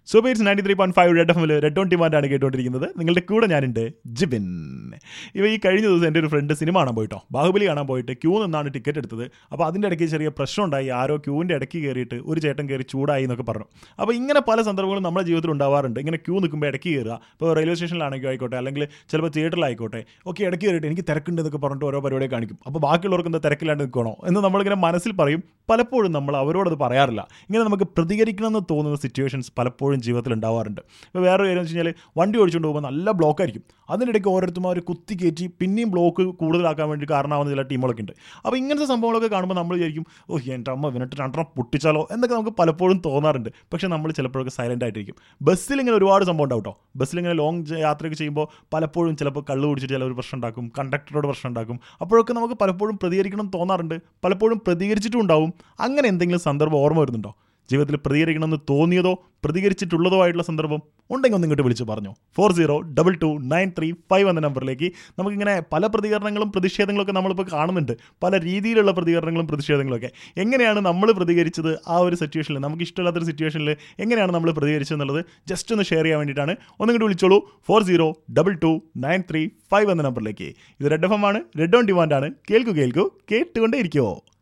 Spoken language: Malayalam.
സോ പേഴ്സ് ninety three point five Red എഫിൽ റെഡ് ഓൺ ഡിമാൻഡാണ് കേട്ടുകൊണ്ടിരിക്കുന്നത് നിങ്ങളുടെ കൂടെ ഞാനുണ്ട് ജിബിൻ ഇവ ഈ കഴിഞ്ഞ ദിവസം എൻ്റെ ഒരു ഫ്രണ്ട് സിനിമ കാണാൻ പോയിട്ടോ ബാഹുബലി കാണാൻ പോയിട്ട് ക്യൂ നിന്നാണ് ടിക്കറ്റ് എടുത്തത് അപ്പോൾ അതിൻ്റെ ഇടയ്ക്ക് ചെറിയ പ്രശ്നം ഉണ്ടായി ആരോ ക്യൂവിൻ്റെ ഇടയ്ക്ക് കയറിയിട്ട് ഒരു ചേട്ടൻ കയറി ചൂടായി എന്നൊക്കെ പറഞ്ഞു അപ്പോൾ ഇങ്ങനെ പല സന്ദർഭങ്ങളും നമ്മുടെ ജീവിതത്തിൽ ഉണ്ടാവാറുണ്ട് ഇങ്ങനെ ക്യൂ നിൽക്കുമ്പോൾ ഇടയ്ക്ക് കയറുക ഇപ്പോൾ റെയിൽവേ സ്റ്റേഷനിലാണെങ്കിൽ ആയിക്കോട്ടെ അല്ലെങ്കിൽ ചിലപ്പോൾ തിയേറ്ററിലായിക്കോട്ടെ ഓക്കെ ഇടയ്ക്ക് കയറിയിട്ട് എനിക്ക് തിരക്കുണ്ട് എന്നൊക്കെ പറഞ്ഞിട്ട് ഓരോ പരിപാടി കാണിക്കും അപ്പോൾ ബാക്കിയുള്ളവർക്ക് എന്താ തിരക്കില്ലാണ്ട് നിൽക്കണോ എന്ന് നമ്മളിങ്ങനെ മനസ്സിൽ പറയും പലപ്പോഴും നമ്മൾ അവരോടത് പറയാറില്ല ഇങ്ങനെ നമുക്ക് പ്രതികരിക്കണമെന്ന് തോന്നുന്ന സിറ്റുവേഷൻസ് പലപ്പോഴും ജീവിതത്തിൽ ഉണ്ടാവാറുണ്ട് ഇപ്പോൾ വേറെ കാര്യം വെച്ച് കഴിഞ്ഞാൽ വണ്ടി ഓടിച്ചുകൊണ്ട് പോകുമ്പോൾ നല്ല ബ്ലോക്ക് ആയിരിക്കും അതിനിടയ്ക്ക് ഓരോരുത്തരും കുത്തി കയറ്റി പിന്നെയും ബ്ലോക്ക് കൂടുതലാക്കാൻ വേണ്ടി കാരണമാവുന്ന ചില ടീമുകളൊക്കെ ഉണ്ട് അപ്പോൾ ഇങ്ങനത്തെ സംഭവങ്ങളൊക്കെ കാണുമ്പോൾ നമ്മൾ വിചാരിക്കും ഓ എൻ്റെ അമ്മ വിനിട്ട് രണ്ടെണ്ണം പൊട്ടിച്ചാലോ എന്നൊക്കെ നമുക്ക് പലപ്പോഴും തോന്നാറുണ്ട് പക്ഷേ നമ്മൾ ചിലപ്പോഴൊക്കെ സൈലൻ്റ് ആയിട്ടിരിക്കും ബസ്സിൽ ഇങ്ങനെ ഒരുപാട് സംഭവം ഉണ്ടാവും കേട്ടോ ബസ്സിൽ ഇങ്ങനെ ലോങ് യാത്രയൊക്കെ ചെയ്യുമ്പോൾ പലപ്പോഴും ചിലപ്പോൾ കള്ള് കുടിച്ചിട്ട് ചില ഒരു പ്രശ്നം ഉണ്ടാക്കും കണ്ടക്ടറോട് പ്രശ്നം ഉണ്ടാക്കും അപ്പോഴൊക്കെ നമുക്ക് പലപ്പോഴും പ്രതികരിക്കണം എന്ന് തോന്നാറുണ്ട് പലപ്പോഴും പ്രതികരിച്ചിട്ടും ഉണ്ടാവും അങ്ങനെ എന്തെങ്കിലും സന്ദർഭം ഓർമ്മ വരുന്നുണ്ടോ ജീവിതത്തിൽ പ്രതികരിക്കണമെന്ന് തോന്നിയതോ പ്രതികരിച്ചിട്ടുള്ളതോ ആയിട്ടുള്ള സന്ദർഭം ഉണ്ടെങ്കിൽ ഒന്ന് ഇങ്ങോട്ട് വിളിച്ച് പറഞ്ഞു four zero double two nine three five എന്ന നമ്പറിലേക്ക് നമുക്കിങ്ങനെ പല പ്രതികരണങ്ങളും പ്രതിഷേധങ്ങളൊക്കെ നമ്മളിപ്പോൾ കാണുന്നുണ്ട് പല രീതിയിലുള്ള പ്രതികരണങ്ങളും പ്രതിഷേധങ്ങളൊക്കെ എങ്ങനെയാണ് നമ്മൾ പ്രതികരിച്ചത് ആ ഒരു സിറ്റുവേഷനിൽ നമുക്ക് ഇഷ്ടമില്ലാത്തൊരു സിറ്റുവേഷനിൽ എങ്ങനെയാണ് നമ്മൾ പ്രതികരിച്ചത് എന്നുള്ളത് ജസ്റ്റ് ഒന്ന് ഷെയർ ചെയ്യാൻ വേണ്ടിയിട്ടാണ് ഒന്നിങ്ങോട്ട് വിളിച്ചോളൂ four zero double two nine three five എന്ന നമ്പറിലേക്ക് ഇത് റെഡ് എഫ് എം ആണ് റെഡ് ഓൺ ഡിമാൻഡാണ് കേൾക്കൂ കേൾക്കൂ കേട്ടുകൊണ്ടേ ഇരിക്കുമോ